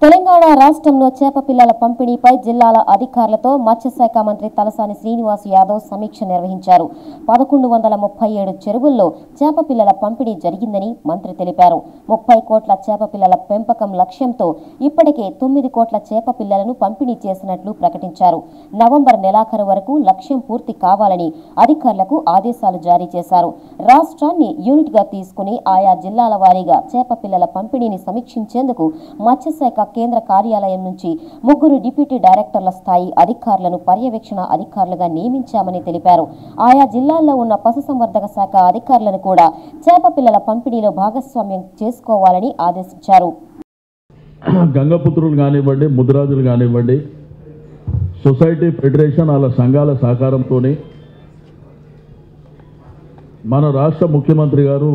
తెలంగాణ రాష్ట్రంలో చేప పిల్లల పంపిణీపై జిల్లాల అధికారులతో మత్స్యశాఖ మంత్రి తలసాని శ్రీనివాస్ యాదవ్ సమీక్ష నిర్వహించారు పదకొండు వందల ముప్పై ఏడు చెరువుల్లో చేప పిల్లల పంపిణీ జరిగిందని మంత్రి తెలిపారు ముప్పై కోట్ల చేప పిల్లల పెంపకం లక్ష్యంతో ఇప్పటికే తొమ్మిది కోట్ల చేప పిల్లలను పంపిణీ చేసినట్లు ప్రకటించారు నవంబర్ నెలాఖరు వరకు లక్ష్యం పూర్తి కావాలని అధికారులకు ఆదేశాలు జారీ చేశారు రాష్ట్రాన్ని యూనిట్గా తీసుకుని ఆయా జిల్లాల వారీగా చేప పిల్లల పంపిణీని సమీక్షించేందుకు మత్స్యశాఖ కేంద్ర కార్యాలయం నుంచి ముగ్గురు డిప్యూటీ డైరెక్టర్ల స్థాయి అధికారులను పర్యవేక్షణ అధికారులుగా నియమించామని తెలిపారు ఆయా జిల్లాల్లో ఉన్న పశుసంవర్ధక శాఖ అధికారులను కూడా చేప పిల్లల పంపిణీలో భాగస్వామ్యం చేసుకోవాలని ఆదేశించారు గంగపుత్రులు కానివ్వండి ముద్రాజులు కానివ్వండి సొసైటీ ఫెడరేషన్ వాళ్ళ సంఘాల సహకారంతో మన రాష్ట్ర ముఖ్యమంత్రి గారు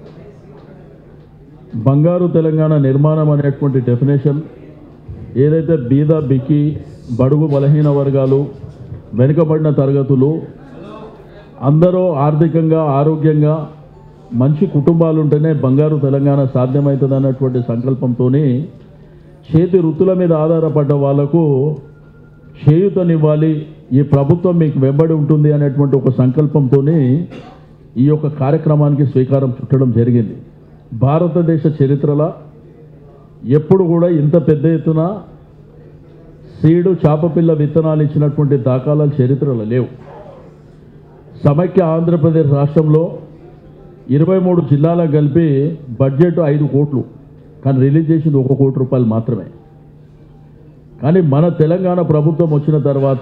బంగారు తెలంగాణ నిర్మాణం అనేటువంటి డెఫినేషన్ ఏదైతే బీద బిక్కి బడుగు బలహీన వర్గాలు వెనుకబడిన తరగతులు అందరూ ఆర్థికంగా ఆరోగ్యంగా మంచి కుటుంబాలు ఉంటేనే బంగారు తెలంగాణ సాధ్యమవుతుంది అన్నటువంటి సంకల్పంతోనే చేతి వృత్తుల మీద ఆధారపడ్డ వాళ్లకు చేయూతనివ్వాలి ఈ ప్రభుత్వం మీకు వెంబడి ఉంటుంది అనేటువంటి ఒక సంకల్పంతోనే ఈ యొక్క కార్యక్రమానికి శ్రీకారం చుట్టడం జరిగింది భారతదేశ చరిత్రలో ఎప్పుడు కూడా ఇంత పెద్ద ఎత్తున సీడు చాపపిల్ల విత్తనాలు ఇచ్చినటువంటి దాఖలాలు చరిత్రలో లేవు సమైక్య ఆంధ్రప్రదేశ్ రాష్ట్రంలో ఇరవై మూడు జిల్లాలకు కలిపి బడ్జెట్ ఐదు కోట్లు కానీ రిలీజ్ చేసింది ఒక కోటి రూపాయలు మాత్రమే కానీ మన తెలంగాణ ప్రభుత్వం వచ్చిన తర్వాత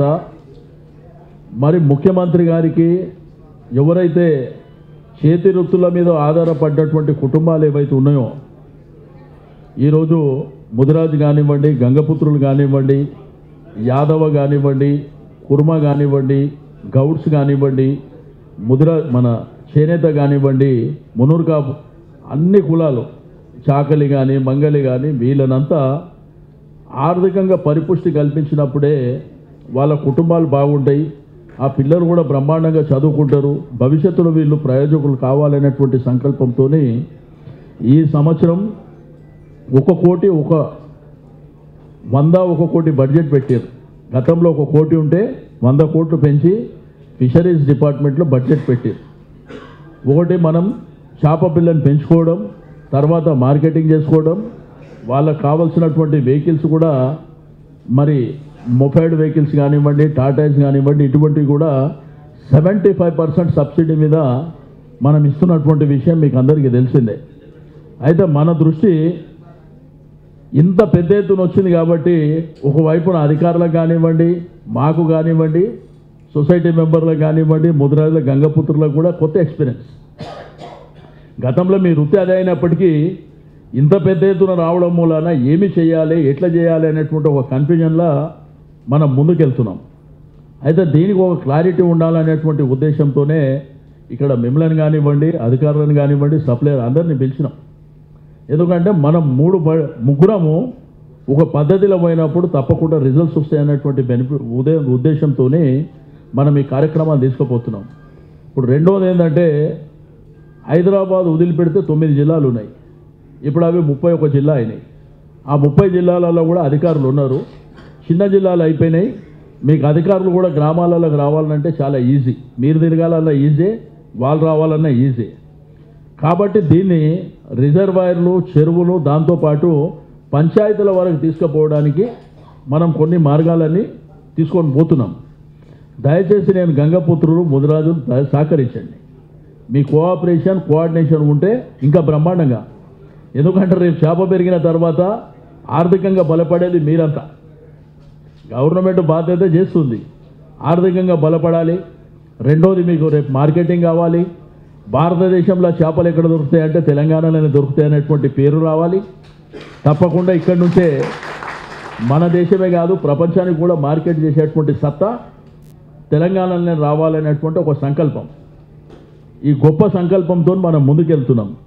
మరి ముఖ్యమంత్రి గారికి ఎవరైతే చేతి వృత్తుల మీద ఆధారపడ్డటువంటి కుటుంబాలు ఏవైతే ఉన్నాయో ఈరోజు ముదిరాజు కానివ్వండి గంగపుత్రులు కానివ్వండి యాదవ కానివ్వండి కుర్మ కానివ్వండి గౌడ్స్ కానివ్వండి ముదిరా మన చేనేత కానివ్వండి మునూర్కాపు అన్ని కులాలు చాకలి కానీ మంగలి కానీ వీళ్ళనంతా ఆర్థికంగా పరిపుష్టి కల్పించినప్పుడే వాళ్ళ కుటుంబాలు బాగుంటాయి ఆ పిల్లలు కూడా బ్రహ్మాండంగా చదువుకుంటారు భవిష్యత్తులో వీళ్ళు ప్రయోజకులు కావాలనేటువంటి సంకల్పంతోనే ఈ సంవత్సరం ఒక కోటి ఒక వంద ఒక కోటి బడ్జెట్ పెట్టారు గతంలో ఒక కోటి ఉంటే వంద కోట్లు పెంచి ఫిషరీస్ డిపార్ట్మెంట్లో బడ్జెట్ పెట్టారు ఒకటి మనం చేప పిల్లని పెంచుకోవడం తర్వాత మార్కెటింగ్ చేసుకోవడం వాళ్ళకు కావాల్సినటువంటి వెహికల్స్ కూడా మరి మొఫైడ్ వెహికల్స్ కానివ్వండి టాటాస్ కానివ్వండి ఇటువంటివి కూడా సెవెంటీ ఫైవ్ పర్సెంట్ సబ్సిడీ మీద మనం ఇస్తున్నటువంటి విషయం మీకు అందరికీ తెలిసిందే అయితే మన దృష్టి ఇంత పెద్ద ఎత్తున వచ్చింది కాబట్టి ఒకవైపున అధికారులకు కానివ్వండి మాకు కానివ్వండి సొసైటీ మెంబర్లకు కానివ్వండి ముద్రాజుల గంగపుత్రులకు కూడా కొత్త ఎక్స్పీరియన్స్ గతంలో మీ వృత్తి అదే అయినప్పటికీ ఇంత పెద్ద ఎత్తున రావడం మూలాన ఏమి చేయాలి ఎట్లా చేయాలి అనేటువంటి ఒక కన్ఫ్యూజన్లో మనం ముందుకెళ్తున్నాం అయితే దీనికి ఒక క్లారిటీ ఉండాలనేటువంటి ఉద్దేశంతోనే ఇక్కడ మిమ్మల్ని కానివ్వండి అధికారులను కానివ్వండి సప్లైర్ అందరినీ పిలిచినాం ఎందుకంటే మనం మూడు బ- ముగ్గురము ఒక పద్ధతిలో పోయినప్పుడు తప్పకుండా రిజల్ట్స్ వస్తాయనేటువంటి బెనిఫిట్ ఉదే ఉద్దేశంతోనే మనం ఈ కార్యక్రమాలు తీసుకుపోతున్నాం ఇప్పుడు రెండవది ఏంటంటే హైదరాబాద్ వదిలిపెడితే తొమ్మిది జిల్లాలు ఉన్నాయి ఇప్పుడు అవి ముప్పై ఒక జిల్లా అయినాయి ఆ ముప్పై జిల్లాలలో కూడా అధికారులు ఉన్నారు చిన్న జిల్లాలు అయిపోయినాయి మీకు అధికారులు కూడా గ్రామాలలోకి రావాలంటే చాలా ఈజీ మీరు తిరగాలన్నా ఈజీ వాళ్ళు రావాలన్నా ఈజీ కాబట్టి దీన్ని రిజర్వాయర్లు చెరువులు దాంతోపాటు పంచాయతీల వరకు తీసుకుపోవడానికి మనం కొన్ని మార్గాలన్నీ తీసుకొని పోతున్నాం దయచేసి నేను గంగపుత్రులు ముదిరాజులు దయ- సహకరించండి మీ కోఆపరేషన్ కోఆర్డినేషన్ ఉంటే ఇంకా బ్రహ్మాండంగా ఎందుకంటే రేపు చేప పెరిగిన తర్వాత ఆర్థికంగా బలపడేది మీరంతా గవర్నమెంట్ బాధ్యత చేస్తుంది ఆర్థికంగా బలపడాలి రెండోది మీకు రేపు మార్కెటింగ్ కావాలి భారతదేశంలో చేపలు ఎక్కడ దొరుకుతాయంటే తెలంగాణలోనే దొరుకుతాయి అనేటువంటి పేరు రావాలి తప్పకుండా ఇక్కడి నుంచే మన దేశమే కాదు ప్రపంచానికి కూడా మార్కెట్ చేసేటువంటి సత్తా తెలంగాణలోనే రావాలనేటువంటి ఒక సంకల్పం ఈ గొప్ప సంకల్పంతో మనం ముందుకెళ్తున్నాం